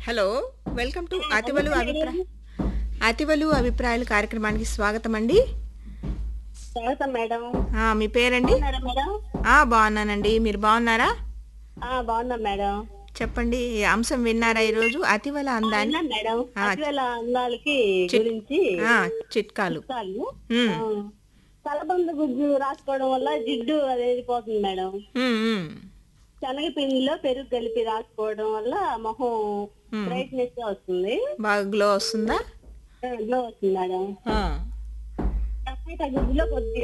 Hello welcome to అతివలు అభిప్రాయ అతివలు అభిప్రాయాలు కార్యక్రమానికి స్వాగతం అండి స్వాగతం మేడం ఆ, మీ పేరండి బాగున్నారా మేడం ఆ బాగున్నానండి మీరు బాగున్నారా ఆ బాగున్నాం మేడం చెప్పండి ఈ అంశం విన్నారా ఈరోజు అతివల అందాన్ని విన్నాం మేడం ఆ, అతివేళ అందాలకి చిట్- గురించి ఆ, చిట్కాలు చిట్కాలు. ఉమ్, ఆ, కలబంద గుజ్జు రాసుకోవడం వల్ల జిడ్డు అనేది పోతుంది మేడం ఉమ్, ఉమ్. శనగపిండిలో పెరుగు కలిపి రాసుకోవడం వల్ల మొహం ఉమ్. బ్రైట్నెస్ వస్తుంది బాగా గ్లో వస్తుందా గ్లో వస్తుంది మేడం ఆ, టమాటా గుజ్జులో కొద్దిగా